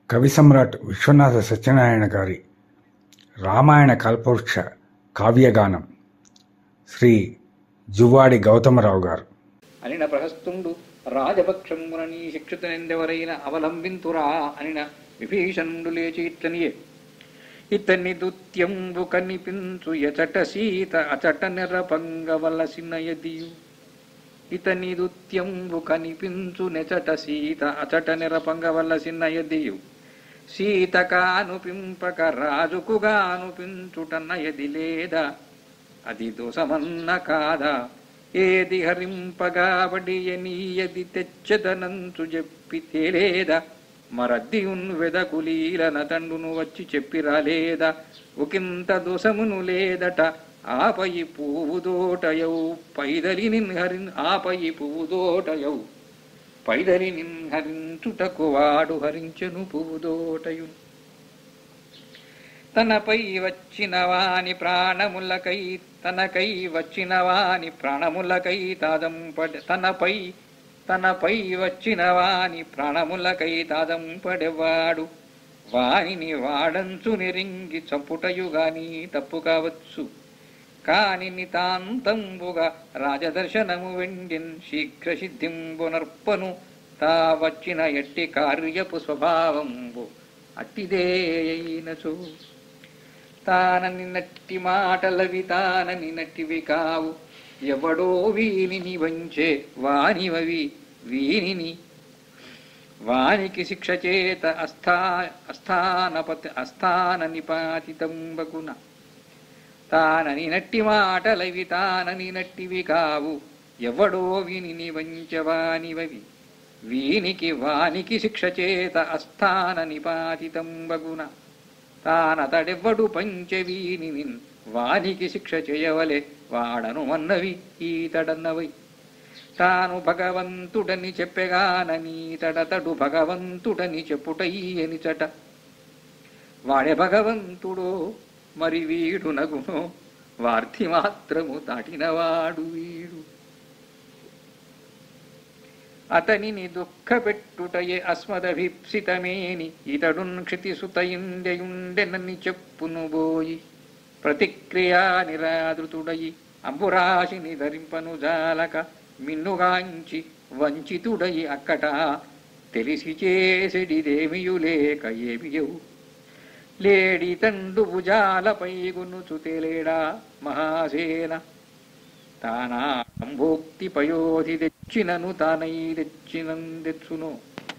కవి సమ్రాట్ విశ్వనాథ సత్యనారాయణ గారి రామాయణ కల్పవృక్ష కావ్యగానం శ్రీ జువ్వాడి గౌతమరావు గారు అనిన ప్రహస్తుండు రాజపక్షమునని శిక్షితునెందెవరైన అవలంబింతురా అనిన విభీషణుడు లేచి ఇట్లనియే ఇతని దుత్యంబు కనిపించు ఎచట సీత అచట నెరపంగవలసిన యదియు ఇతని దుత్యంబు కనిపించు నెచట సీత అచట నెరపంగవలసిన యదియు సీతకాను పింపక రాజుకుగాను పించుటన్న యది లేదా అది దోషమన్న కాదా ఏది హరింపగాబడి ఎనీయది తెచ్చదనంచు చెప్పి తేలేదా మరద్దియున్ వెదకులీలన తండును వచ్చి చెప్పి రాలేదా ఒకంత దోషమును లేదట ఆపై పువ్వు దోటయౌ పైదలి నిన్హరిన్ ఆపై పువ్వు దోటయౌ పైదలి నిన్హరించుటకు వాడు హరించెను పువ్వు దోటయు తనపై వచ్చిన వాని ప్రాణములకై తనకై వచ్చిన వాని ప్రాణములకై తాదంపడ తనపై తనపై వచ్చిన వాని ప్రాణములకై తాదంపడేవాడు వానిని వాడంచు నిరింగి చంపుటయుగాని తప్పు కావచ్చు కాని నితాంతంబుగా రాజదర్శనము వెండిన్ శీఘ్ర సిద్ధింబునర్పను తా వచ్చిన ఎట్టి కార్యపు స్వభావంబు అట్టిదేయైనచు తానని నట్టి మాటలవి తానని నట్టివి కావు ఎవడో వీనిని వంచే వానివవి వీనిని వానికి శిక్ష చేత అస్థా అస్థానపతి అస్థాన నిపాతితంబగున తానని నట్టి మాటలవి తానని నట్టివి కావు ఎవడో వీనిని వంచవానివవి వీనికి వానికి శిక్ష చేత అస్థాన నిపాతితంబగున తానతడెవ్వడు పంచవీని వానికి శిక్ష చేయవలే వాడను అన్నవి ఈతడన్నవై తాను భగవంతుడని చెప్పెగాననీతడతడు భగవంతుడని చెప్పుటయ్యనిచట వాడే భగవంతుడో మరి వీడు నగునో వార్ధి మాత్రము దాటినవాడు వీడు అతనిని దుఃఖపెట్టుటయే అస్మదభిప్సితమేని ఇతడున్ క్షితిసుతయుండెయుండెనని చెప్పును బోయి ప్రతిక్రియా నిరాదృతుడయి అంబురాశిని ధరింపను జాలక మిన్నుగాంచి వంచితుడయి అక్కట తెలిసి చేసెడిదేమియులేక ఏమియవు లేడి తండు భుజాలపై గునుచు తేలేడా మహాసేన తానా అంభోక్తి పయోధి తెచ్చినను తానై తెచ్చినందెచ్చును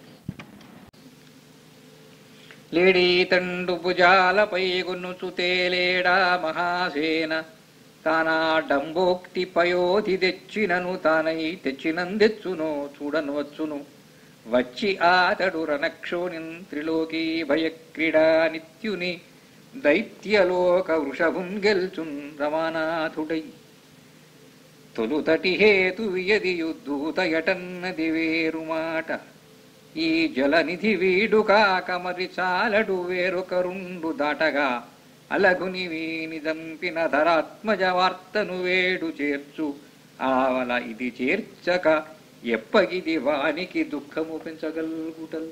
లేడీ తండు భుజాలపై గునుచు తేలేడా మహాసేన తానా డంబోక్తి పయోధి తెచ్చినను తానై తెచ్చినందెచ్చునో చూడను వచ్చును వచ్చి ఆతడు రణక్షోణిన్ త్రిలోకీ భయక్రీడా నిత్యుని దైత్యలోక వృషభున్ గెల్చున్ రమానాథుడై తొలుతటి హేతు వియదియు దూతయటన్నది వేరు మాట ఈ జలనిధి వీడు కాక మరి చాలడు వేరొకరుండు దాటగా అలగుని వీని దంపిన ధరాత్మజ వార్తను వేడు చేర్చు ఆవల ఇది చేర్చక ఎప్పగిది వానికి దుఃఖము పెంచగలుగుటల్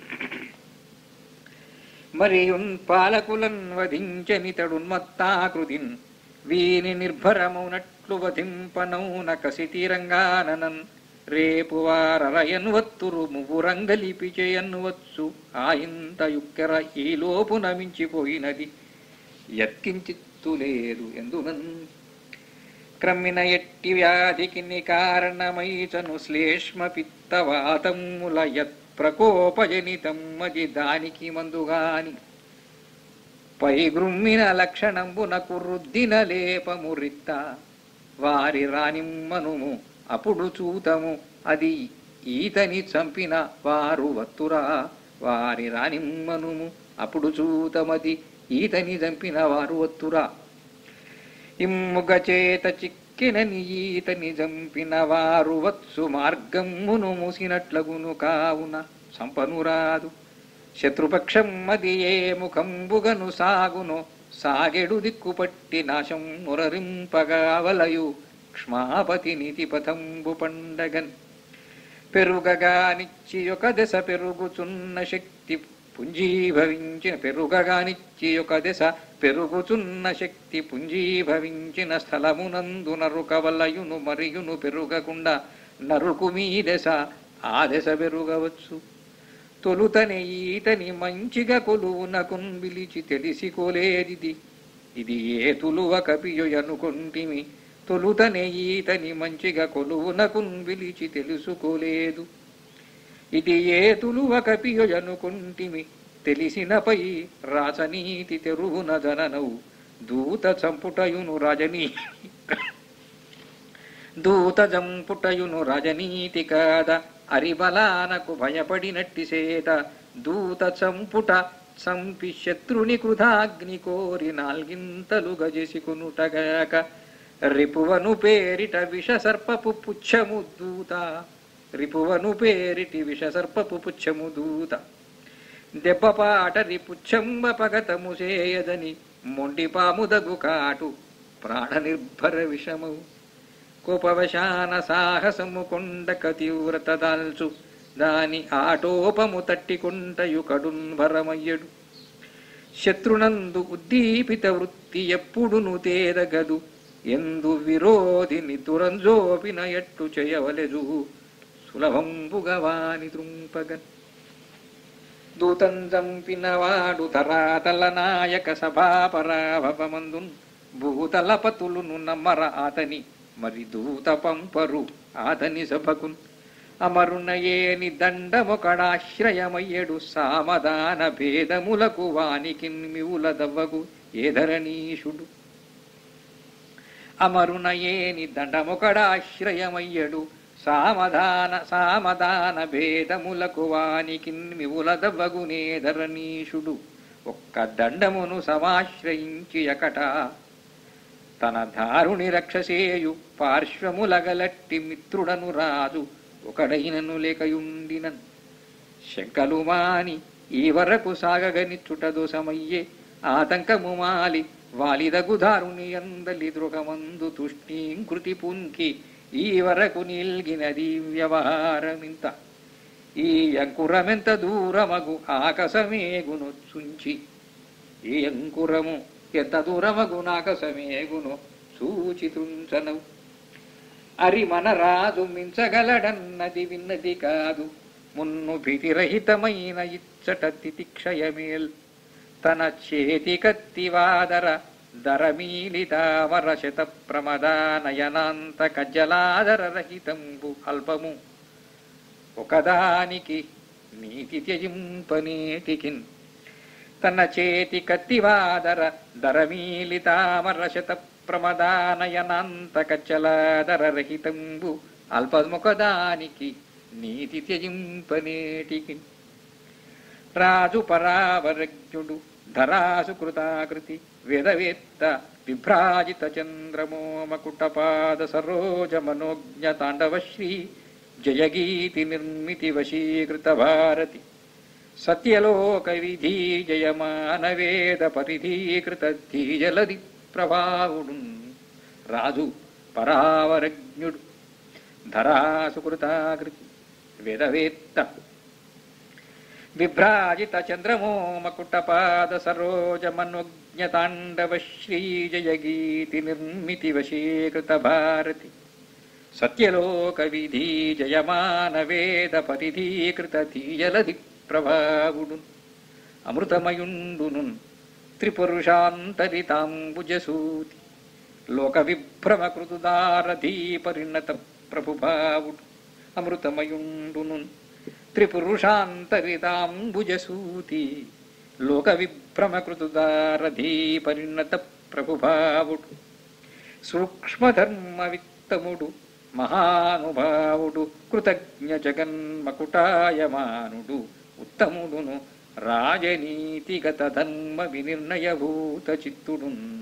మరియున్ పాలకులన్ వధించనితడున్మత్తాకృతిన్ వీని నిర్భరమౌనట్లు వధింపనౌన కసితీరంగాననన్ రేపు వారరయన్ వత్తురు మువ్వురంగలిపి చేయన్వచ్చు ఆయింత యుక్కెర ఈలోపు నమించిపోయినది యత్కించిత్తు ఎందునన్ క్రమ్మిన ఎట్టి వ్యాధికి కారణమైచను శ్లేష్మ పిత్తవాతముల యత్ ప్రకోపజనితం అది దానికి మందుగాని పై గృమ్మిన లక్షణంబునకు రుద్దిన లేపము రిత్త వారి రానిమ్మనుము అప్పుడు చూతము అది ఈతని చంపిన వారు వత్తురా వారి రానిమ్మనుము అప్పుడు చూతమది ఈతని చంపిన వారు వత్తురా ఇమ్ముగ చేత చిక్కినని ఈతని చంపిన వారు వత్సు మార్గమ్మును మూసినట్లగును కావున సంపనురాదు శత్రుపక్షం అది ఏ ముఖంబుగను సాగును సాగెడు దిక్కుపట్టి నాశం మురరింపగావలయు క్ష్మాపతి నీతి పథంబు పండగన్ పెరుగగా నిచ్చి ఒక దశ పెరుగుచున్న శక్తి పుంజీభవించిన పెరుగగానిచ్చి ఒక దశ పెరుగుచున్న శక్తి పుంజీభవించిన స్థలమునందు నరుకవలయును మరియును పెరుగకుండా నరుకు మీ దశ ఆ దశ పెరుగవచ్చు తొలుతనే ఈతని మంచిగా కొలువునకున్ పిలిచి తెలిసి కోలేదిది ఇది ఏ తులువ కపియు అనుకుంటిమి తొలుతనే ఈతని మంచిగా కొలువునకున్ పిలిచి తెలుసుకోలేదు ఇది ఏ తులువ కపియు అనుకుంటిమి తెలిసినపై రాచనీతి తెరువున జననవు దూత చంపుటయును రజనీ దూత జంపుటయును రజనీతి కాద అరిబలానకు భయపడినట్టి సేత దూత చంపుట చంపి శత్రుని కృధాగ్ని కోరి నాల్గింతలు గజసి కొనుటగాక రిపువను పేరిట విష సర్పపు పుచ్చము దూత రిపువను పేరిటి విష సర్పపు పుచ్చము దూత దెబ్బపాటరి పుచ్చంబ పగతము చేయదని మొండిపాముదగు కాటు ప్రాణ నిర్భర విషము కోపవశాన సాహసము కొండక తీవ్రత దాల్చు దాని ఆటోపము తట్టికొంటయు కడున్భరమయ్యడు శత్రునందు ఉద్దీపిత వృత్తి ఎప్పుడును తేదగదు ఎందు విరోధిని దురంజోపిన ఎట్టు చేయవలెదు సులభంబుగా వాని త్రుంపగన్ దూతం చంపినవాడు తరాతల నాయక సభాపరాభవమందున్ భూతలపతులును నమ్మర ఆతని మరి దూత పంపరు ఆతని సభకున్ అమరునయేని దండమొకడాశ్రయమయ్యడు సామదాన భేదములకు వానికిన్ మివుల దవ్వగు ఏధరణీషుడు అమరునయేని దండమొకడాశ్రయమయ్యడు సామధాన సామధాన భేదములకు వానికిన్ మివుల దవ్వగునేధరణీషుడు ఒక్క దండమును సమాశ్రయించి యకట తన దారుని రక్షసేయు పార్శ్వములగలట్టి మిత్రుడను రాజు ఒకడైనను లేకయుండినన్ శంకలు మాని ఈ వరకు సాగగనిచ్చుట దోషమయ్యే ఆతంకము మాలి వాలిదగు దారుని అందలి దృగమందు తుష్టీంకృతి పుంకి ఈ వరకు నిల్గినది వ్యవహారమింత ఈ అంకురమెంత దూరమగు ఆకాశమేగును చుంచి ఈ అంకురము ఎంత దూరమగు నాకసమేగును సూచితుంచనవు అరి మన రాజు మించగలడన్నది విన్నది కాదు మున్ను భీతిరహితమైన ఇచ్చట తితిక్షయమేల్ తన చేతి కత్తివాదర దరమీలితావర శత ప్రమదానయనాంత కజ్జలాదర రహితంబు అల్పము ఒకదానికి నీతి త్యజింపనేటికిన్ తన చేతి కత్తివాదర దరమీలితామర శత ప్రమదానయనాంత కచ్చలాదర రహితంబు అల్పముఖదానికి నీతి త్యజింపనేటికి రాజు పరావరజ్ఞుడు ధరాసు కృతాకృతి వేదవేత్త విభ్రాజిత చంద్రమోమకుటపాద సరోజ మనోజ్ఞ తాండవశ్రీ జయగీతి నిర్మితి వశీకృత భారతి సత్యలోక విధి జయమాన వేద పరిధీకృత ధీజలది ప్రభావుడు రాజు పరావరజ్ఞుడు ధరాసుకృతాకృతి వేదవేత్త విభ్రాజిత చంద్రమోమకుటపాద సరోజ మనోజ్ఞ తాండవ శ్రీ జయగీతి నిర్మితి వశీకృత భారతి సత్యలోక విధి జయమాన వేద పరిధీకృత తీయలది ప్రభావుడు అమృతమయుండును త్రిపురుషాంతరితాంబుజసూతి లోక విభ్రమకృతుదారధీ పరిణత ప్రభుభావుడు అమృతమయుండును త్రిపురుషాంతరితాంబుజసూతి లోక విభ్రమకృతుదారధీ పరిణత ప్రభుభావుడు సూక్ష్మధర్మ విత్తముడు మహానుభావుడు కృతజ్ఞ జగన్మకుటాయమానుడు ఉత్తముడును రాజనీతిగత ధర్మ వినిర్ణయభూత చిత్తుడున్